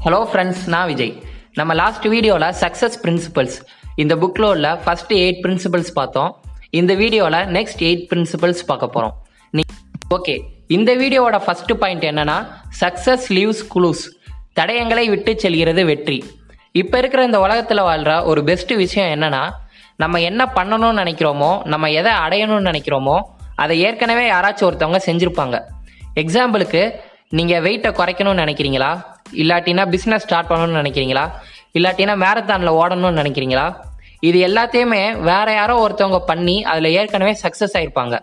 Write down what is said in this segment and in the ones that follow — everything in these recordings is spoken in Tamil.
ஹலோ ஃப்ரெண்ட்ஸ் நான் விஜய் நம்ம லாஸ்ட் வீடியோவில் சக்ஸஸ் பிரின்சிபல்ஸ் இந்த புக்கில் உள்ள ஃபர்ஸ்ட் எயிட் பிரின்சிபல்ஸ் பார்த்தோம் இந்த வீடியோவில் நெக்ஸ்ட் எயிட் பிரின்சிபல்ஸ் பார்க்க போகிறோம் நீ ஓகே இந்த வீடியோவோட ஃபர்ஸ்ட் பாயிண்ட் என்னன்னா சக்ஸஸ் லீவ்ஸ் குளூஸ் தடயங்களை விட்டு செல்கிறது வெற்றி இப்போ இருக்கிற இந்த உலகத்தில் வாழ்கிற ஒரு பெஸ்ட் விஷயம் என்னன்னா நம்ம என்ன பண்ணணும்னு நினைக்கிறோமோ நம்ம எதை அடையணும்னு நினைக்கிறோமோ அதை ஏற்கனவே யாராச்சும் ஒருத்தவங்க செஞ்சுருப்பாங்க எக்ஸாம்பிளுக்கு நீங்கள் வெயிட்டை குறைக்கணும்னு நினைக்கிறீங்களா இல்லாட்டினா பிஸ்னஸ் ஸ்டார்ட் பண்ணணும்னு நினைக்கிறீங்களா இல்லாட்டினா மேரத்தானில் ஓடணும்னு நினைக்கிறீங்களா இது எல்லாத்தையுமே வேற யாரோ ஒருத்தவங்க பண்ணி அதில் ஏற்கனவே சக்ஸஸ் ஆயிருப்பாங்க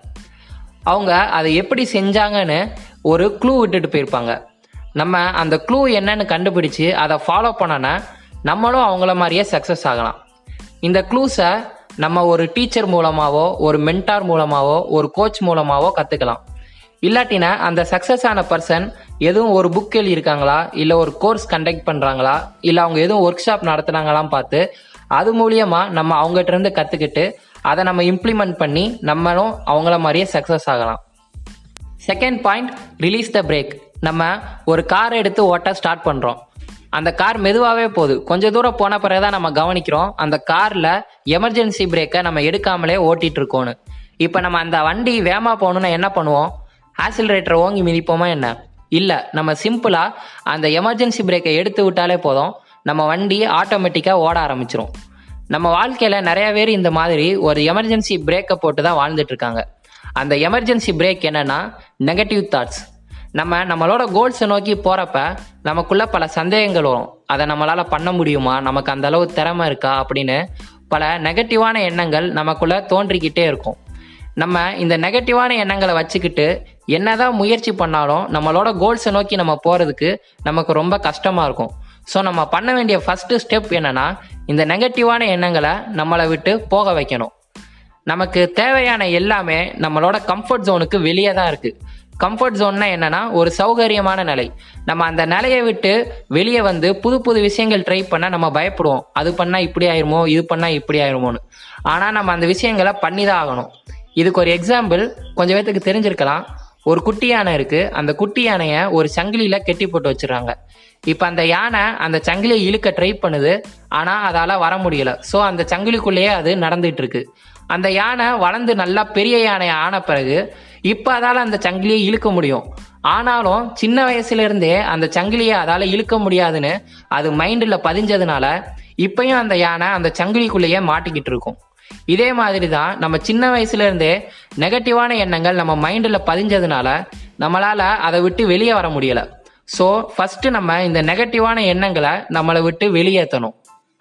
அவங்க அதை எப்படி செஞ்சாங்கன்னு ஒரு க்ளூ விட்டுட்டு போயிருப்பாங்க நம்ம அந்த க்ளூ என்னன்னு கண்டுபிடிச்சு அதை ஃபாலோ பண்ணோன்னா நம்மளும் அவங்கள மாதிரியே சக்ஸஸ் ஆகலாம் இந்த க்ளூஸை நம்ம ஒரு டீச்சர் மூலமாவோ ஒரு மென்டார் மூலமாவோ ஒரு கோச் மூலமாவோ கற்றுக்கலாம் இல்லாட்டினா அந்த சக்ஸஸ் ஆன பர்சன் எதுவும் ஒரு புக் எழுதியிருக்காங்களா இல்லை ஒரு கோர்ஸ் கண்டக்ட் பண்ணுறாங்களா இல்லை அவங்க எதுவும் ஒர்க் ஷாப் நடத்துனாங்களாம் பார்த்து அது மூலியமா நம்ம அவங்ககிட்ட இருந்து கற்றுக்கிட்டு அதை நம்ம இம்ப்ளிமெண்ட் பண்ணி நம்மளும் அவங்கள மாதிரியே சக்ஸஸ் ஆகலாம் second point release the brake நம்ம ஒரு கார் எடுத்து ஓட்ட ஸ்டார்ட் பண்ணுறோம் அந்த கார் மெதுவாகவே போகுது கொஞ்சம் தூரம் போன பிறகு தான் நம்ம கவனிக்கிறோம் அந்த காரில் எமர்ஜென்சி பிரேக்கை நம்ம எடுக்காமலே ஓட்டிட்டு இருக்கோன்னு இப்போ நம்ம அந்த வண்டி வேகமாக போகணுன்னா என்ன பண்ணுவோம் ஆக்சிலரேட்டரை ஓங்கி மிதிப்போமா என்ன இல்லை நம்ம சிம்பிளாக அந்த எமர்ஜென்சி பிரேக்கை எடுத்து விட்டாலே போதும் நம்ம வண்டி ஆட்டோமேட்டிக்காக ஓட ஆரம்பிச்சிரும் நம்ம வாழ்க்கையில் நிறைய பேர் இந்த மாதிரி ஒரு எமர்ஜென்சி பிரேக்கை போட்டு தான் வாழ்ந்துட்டு இருக்காங்க அந்த எமர்ஜென்சி பிரேக் என்னன்னா நெகட்டிவ் தாட்ஸ் நம்ம நம்மளோட கோல்ஸை நோக்கி போகிறப்ப நமக்குள்ள பல சந்தேகங்கள் வரும் அதை நம்மளால் பண்ண முடியுமா நமக்கு அந்த அளவு திறமை இருக்கா அப்படின்னு பல நெகட்டிவான எண்ணங்கள் நமக்குள்ள தோன்றிக்கிட்டே இருக்கும் நம்ம இந்த நெகட்டிவான எண்ணங்களை வச்சுக்கிட்டு என்னதான் முயற்சி பண்ணாலும் நம்மளோட கோல்ஸை நோக்கி நம்ம போகிறதுக்கு நமக்கு ரொம்ப கஷ்டமாக இருக்கும் ஸோ நம்ம பண்ண வேண்டிய ஃபர்ஸ்ட் ஸ்டெப் என்னன்னா இந்த நெகட்டிவான எண்ணங்களை நம்மளை விட்டு போக வைக்கணும் நமக்கு தேவையான எல்லாமே நம்மளோட கம்ஃபர்ட் ஜோனுக்கு வெளியே தான் இருக்கு கம்ஃபர்ட் ஜோன்னா என்னன்னா ஒரு சௌகரியமான நிலை நம்ம அந்த நிலையை விட்டு வெளியே வந்து புது புது விஷயங்கள் ட்ரை பண்ண நம்ம பயப்படுவோம் அது பண்ணா இப்படி ஆயிருமோ இது பண்ணா இப்படி ஆயிருமோன்னு ஆனா நம்ம அந்த விஷயங்களை பண்ணி தான் ஆகணும் இதுக்கு ஒரு எக்ஸாம்பிள் கொஞ்சம் பேத்துக்கு தெரிஞ்சிருக்கலாம் ஒரு குட்டி யானை இருக்கு அந்த குட்டி யானையை ஒரு சங்கிலியில கெட்டி போட்டு வச்சிருக்காங்க இப்போ அந்த யானை அந்த சங்கிலியை இழுக்க ட்ரை பண்ணுது ஆனா அதால வர முடியல ஸோ அந்த சங்கிலிக்குள்ளேயே அது நடந்துட்டு இருக்கு அந்த யானை வளர்ந்து நல்லா பெரிய யானை ஆன பிறகு இப்போ அதால அந்த சங்கிலியை இழுக்க முடியும் ஆனாலும் சின்ன வயசுல இருந்தே அந்த சங்கிலியை அதால இழுக்க முடியாதுன்னு அது மைண்டில் பதிஞ்சதுனால இப்பயும் அந்த யானை அந்த சங்கிலிக்குள்ளேயே மாட்டிக்கிட்டு இருக்கும் இதே மாதிரி தான் நம்ம சின்ன வயசுல இருந்தே நெகட்டிவான எண்ணங்கள் நம்ம மைண்டில் பதிஞ்சதுனால நம்மளால அதை விட்டு வெளியே வர முடியல ஸோ ஃபர்ஸ்ட் நம்ம இந்த நெகட்டிவான எண்ணங்களை நம்மளை விட்டு வெளியேற்றணும்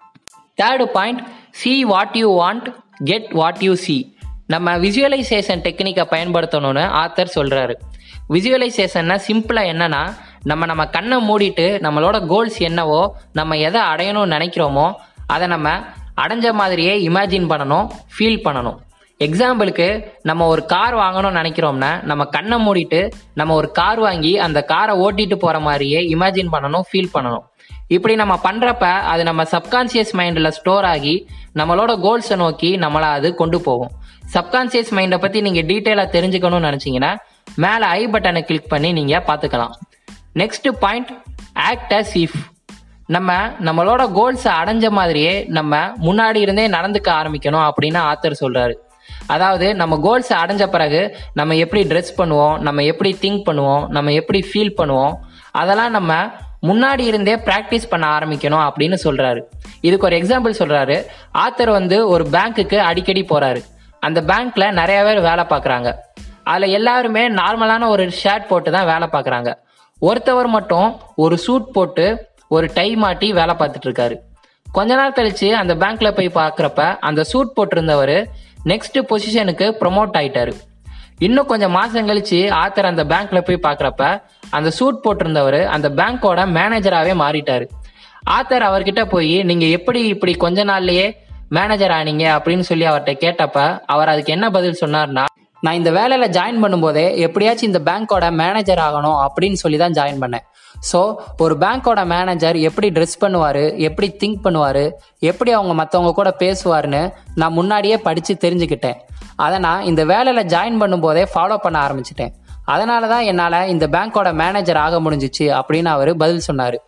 third point see what you want get what you see நம்ம விஜுவலைசேஷன் டெக்னிக்கை பயன்படுத்தணும்னு ஆத்தர் சொல்றாரு விஜுவலைசேஷன்னா சிம்பிளா என்னன்னா நம்ம நம்ம கண்ணை மூடிட்டு நம்மளோட கோல்ஸ் என்னவோ நம்ம எதை அடையணும்னு நினைக்கிறோமோ அதை நம்ம அடைஞ்ச மாதிரியே இமேஜின் பண்ணணும் ஃபீல் பண்ணணும் எக்ஸாம்பிளுக்கு நம்ம ஒரு கார் வாங்கணும்னு நினைக்கிறோம்னா நம்ம கண்ணை மூடிட்டு நம்ம ஒரு கார் வாங்கி அந்த காரை ஓட்டிட்டு போற மாதிரியே இமேஜின் பண்ணணும் ஃபீல் பண்ணணும் இப்படி நம்ம பண்றப்ப அது நம்ம சப்கான்சியஸ் மைண்டில் ஸ்டோர் ஆகி நம்மளோட கோல்ஸை நோக்கி நம்மளை அது கொண்டு போகும் சப்கான்சியஸ் மைண்டை பத்தி நீங்க டீட்டெயிலாக தெரிஞ்சுக்கணும்னு நினைச்சீங்கன்னா மேலே ஐ பட்டனை கிளிக் பண்ணி நீங்க பார்த்துக்கலாம் next point act as if நம்ம நம்மளோட கோல்ஸை அடைஞ்ச மாதிரியே நம்ம முன்னாடி இருந்தே நடந்துக்க ஆரம்பிக்கணும் அப்படின்னு ஆத்தர் சொல்றாரு அதாவது நம்ம கோல்ஸை அடைஞ்ச பிறகு நம்ம எப்படி ட்ரெஸ் பண்ணுவோம் நம்ம எப்படி திங்க் பண்ணுவோம் நம்ம எப்படி ஃபீல் பண்ணுவோம் அதெல்லாம் நம்ம முன்னாடி இருந்தே ப்ராக்டிஸ் பண்ண ஆரம்பிக்கணும் அப்படின்னு சொல்றாரு இதுக்கு ஒரு எக்ஸாம்பிள் சொல்றாரு ஆத்தர் வந்து ஒரு பேங்க்குக்கு அடிக்கடி போறாரு அந்த பேங்க்ல நிறைய பேர் வேலை பார்க்குறாங்க அதில் எல்லாருமே நார்மலான ஒரு ஷர்ட் போட்டு தான் வேலை பார்க்குறாங்க ஒருத்தவர் மட்டும் ஒரு சூட் போட்டு ஒரு டை மாட்டி வேலை பார்த்துட்டு இருக்காரு கொஞ்ச நாள் கழிச்சு அந்த பேங்க்ல போய் பார்க்குறப்ப அந்த சூட் போட்டிருந்தவர் நெக்ஸ்ட் பொசிஷனுக்கு ப்ரொமோட் ஆயிட்டாரு இன்னும் கொஞ்சம் மாசம் கழிச்சு ஆத்தர் அந்த பேங்க்ல போய் பார்க்குறப்ப அந்த சூட் போட்டிருந்தவர் அந்த பேங்க்கோட மேனேஜராகவே மாறிட்டாரு ஆத்தர் அவர்கிட்ட போய் நீங்க எப்படி இப்படி கொஞ்ச நாள்லயே மேனேஜர் ஆனீங்க அப்படின்னு சொல்லி அவர்கிட்ட கேட்டப்ப அவர் அதுக்கு என்ன பதில் சொன்னார்னா நான் இந்த வேலையில ஜாயின் பண்ணும்போதே எப்படியாச்சும் இந்த பேங்க்கோட மேனேஜர் ஆகணும் அப்படின்னு சொல்லி தான் ஜாயின் பண்ணேன் ஸோ ஒரு பேங்க்கோட மேனேஜர் எப்படி ட்ரெஸ் பண்ணுவார் எப்படி திங்க் பண்ணுவார் எப்படி அவங்க மற்றவங்க கூட பேசுவார்னு நான் முன்னாடியே படித்து தெரிஞ்சுக்கிட்டேன் அதை நான் இந்த வேலையில் ஜாயின் பண்ணும்போதே ஃபாலோ பண்ண ஆரம்பிச்சிட்டேன் அதனால தான் என்னால் இந்த பேங்க்கோட மேனேஜர் ஆக முடிஞ்சிச்சு அப்படின்னு அவர் பதில் சொன்னார்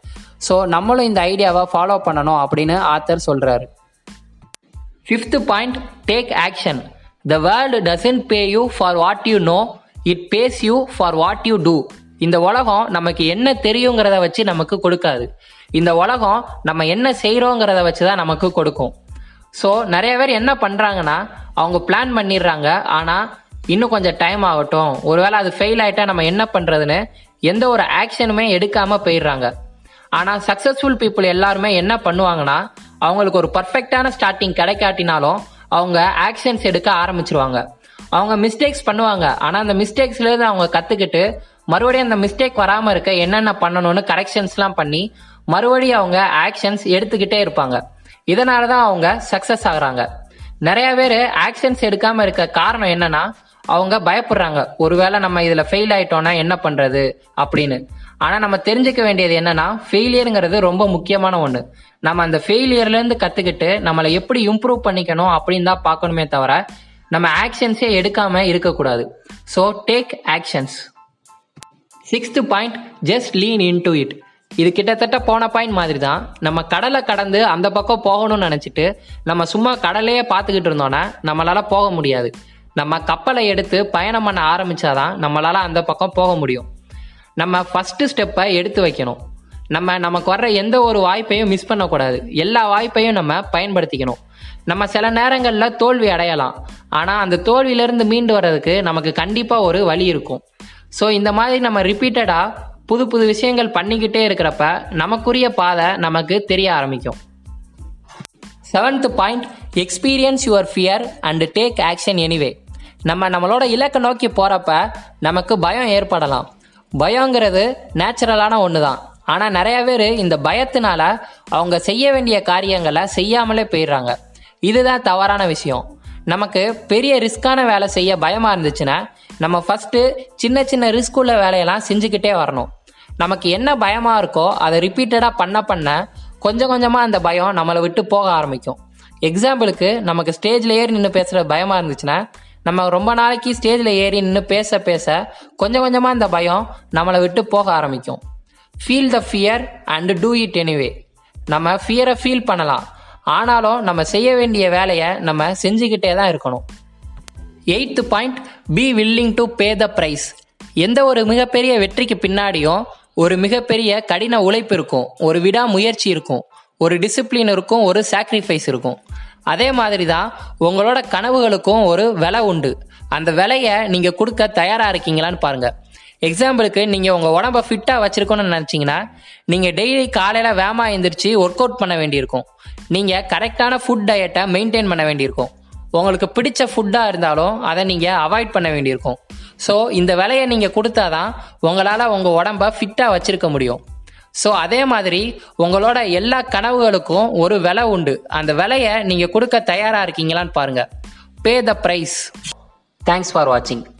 ஸோ நம்மளும் இந்த ஐடியாவை ஃபாலோ பண்ணணும் அப்படின்னு ஆத்தர் சொல்கிறாரு fifth point take action the world doesn't pay you for what you know it pays you for what you do இந்த உலகம் நமக்கு என்ன தெரியுங்கிறத வச்சு நமக்கு கொடுக்காது இந்த உலகம் நம்ம என்ன செய்கிறோங்கிறத வச்சு தான் நமக்கு கொடுக்கும் ஸோ நிறைய பேர் என்ன பண்ணுறாங்கன்னா அவங்க பிளான் பண்ணிடுறாங்க ஆனால் இன்னும் கொஞ்சம் டைம் ஆகட்டும் ஒருவேளை அது ஃபெயில் ஆகிட்டா நம்ம என்ன பண்ணுறதுன்னு எந்த ஒரு ஆக்ஷனுமே எடுக்காமல் போயிடுறாங்க ஆனால் சக்ஸஸ்ஃபுல் பீப்புள் எல்லாருமே என்ன பண்ணுவாங்கன்னா அவங்களுக்கு ஒரு பர்ஃபெக்டான ஸ்டார்டிங் கிடைக்காட்டினாலும் அவங்க ஆக்ஷன்ஸ் எடுக்க ஆரம்பிச்சிருவாங்க அவங்க மிஸ்டேக்ஸ் பண்ணுவாங்க ஆனால் அந்த மிஸ்டேக்ஸ்லேருந்து அவங்க கற்றுக்கிட்டு மறுபடியும் அந்த மிஸ்டேக் வராமல் இருக்க என்னென்ன பண்ணணும்னு கரெக்ஷன்ஸ்லாம் பண்ணி மறுபடியும் அவங்க ஆக்ஷன்ஸ் எடுத்துக்கிட்டே இருப்பாங்க இதனால தான் அவங்க சக்ஸஸ் ஆகுறாங்க நிறைய பேர் ஆக்ஷன்ஸ் எடுக்காமல் இருக்க காரணம் என்னன்னா அவங்க பயப்படுறாங்க ஒருவேளை நம்ம இதில் ஃபெயில் ஆயிட்டோம்னா என்ன பண்ணுறது அப்படின்னு ஆனால் நம்ம தெரிஞ்சுக்க வேண்டியது என்னன்னா ஃபெயிலியருங்கிறது ரொம்ப முக்கியமான ஒன்று நம்ம அந்த ஃபெயிலியர்லேருந்து கற்றுக்கிட்டு நம்மளை எப்படி இம்ப்ரூவ் பண்ணிக்கணும் அப்படின்னு தான் பார்க்கணுமே தவிர நம்ம ஆக்ஷன்ஸே எடுக்காமல் இருக்கக்கூடாது so take actions sixth point just lean in to it இது கிட்டத்தட்ட போன பாயிண்ட் மாதிரி தான் நம்ம கடலை கடந்து அந்த பக்கம் போகணும்னு நினச்சிட்டு நம்ம சும்மா கடலையே பார்த்துக்கிட்டு இருந்தோன்னா நம்மளால போக முடியாது நம்ம கப்பலை எடுத்து பயணம் பண்ண ஆரம்பிச்சாதான் நம்மளால அந்த பக்கம் போக முடியும் நம்ம ஃபஸ்ட்டு ஸ்டெப்பை எடுத்து வைக்கணும் நம்ம நமக்கு வர்ற எந்த ஒரு வாய்ப்பையும் மிஸ் பண்ணக்கூடாது எல்லா வாய்ப்பையும் நம்ம பயன்படுத்திக்கணும் நம்ம சில நேரங்களில் தோல்வி அடையலாம் ஆனால் அந்த தோல்வியிலேருந்து மீண்டு வர்றதுக்கு நமக்கு கண்டிப்பாக ஒரு வழி இருக்கும் ஸோ இந்த மாதிரி நம்ம ரிப்பீட்டடாக புது புது விஷயங்கள் பண்ணிக்கிட்டே இருக்கிறப்ப நமக்குரிய பாதை நமக்கு தெரிய ஆரம்பிக்கும் seventh point experience your fear and take action anyway நம்ம நம்மளோட இலக்கை நோக்கி போகிறப்ப நமக்கு பயம் ஏற்படலாம் பயங்கிறது நேச்சுரலான ஒன்று தான் ஆனால் நிறைய பேர் இந்த பயத்தினால அவங்க செய்ய வேண்டிய காரியங்களை செய்யாமலே போயிடுறாங்க இதுதான் தவறான விஷயம் நமக்கு பெரிய ரிஸ்க்கான வேலை செய்ய பயமாக இருந்துச்சுன்னா நம்ம ஃபஸ்ட்டு சின்ன சின்ன ரிஸ்க் உள்ள வேலையெல்லாம் செஞ்சுக்கிட்டே வரணும் நமக்கு என்ன பயமாக இருக்கோ அதை ரிப்பீட்டடாக பண்ண பண்ண கொஞ்சம் கொஞ்சமாக அந்த பயம் நம்மளை விட்டு போக ஆரம்பிக்கும் எக்ஸாம்பிளுக்கு நமக்கு ஸ்டேஜில் ஏறி நின்று பேசுகிற பயமாக இருந்துச்சுன்னா நம்ம ரொம்ப நாளைக்கு ஸ்டேஜில் ஏறி நின்று பேச பேச கொஞ்சம் கொஞ்சமாக இந்த பயம் நம்மளை விட்டு போக ஆரம்பிக்கும் feel the fear and do it anyway நம்ம ஃபியரை ஃபீல் பண்ணலாம் ஆனாலும் நம்ம செய்ய வேண்டிய வேலையை நம்ம செஞ்சுக்கிட்டே தான் இருக்கணும் eighth point be willing to pay the price எந்த ஒரு மிகப்பெரிய வெற்றிக்கு பின்னாடியும் ஒரு மிகப்பெரிய கடின உழைப்பு இருக்கும் ஒரு விடாமுயற்சி இருக்கும் ஒரு டிசிப்ளின் இருக்கும் ஒரு சாக்ரிஃபைஸ் இருக்கும் அதே மாதிரி தான் உங்களோட கனவுகளுக்கும் ஒரு விலை உண்டு அந்த விலையை நீங்கள் கொடுக்க தயாராக இருக்கீங்களான்னு பாருங்கள் எக்ஸாம்பிளுக்கு நீங்கள் உங்கள் உடம்ப ஃபிட்டாக வச்சுருக்கணும்னு நினச்சிங்கன்னா நீங்கள் டெய்லி காலையில் வேமா எழுந்திரிச்சு ஒர்க் அவுட் பண்ண வேண்டியிருக்கும் நீங்கள் கரெக்டான ஃபுட் டயட்டை மெயின்டைன் பண்ண வேண்டியிருக்கும் உங்களுக்கு பிடிச்ச ஃபுட்டாக இருந்தாலும் அதை நீங்கள் அவாய்ட் பண்ண வேண்டியிருக்கும் ஸோ இந்த விலையை நீங்கள் கொடுத்தாதான் உங்களால் உங்கள் உடம்ப ஃபிட்டாக வச்சுருக்க முடியும் ஸோ அதே மாதிரி உங்களோட எல்லா கனவுகளுக்கும் ஒரு விலை உண்டு அந்த விலையை நீங்கள் கொடுக்க தயாராக இருக்கீங்களான்னு பாருங்கள் pay the price thanks for வாட்சிங்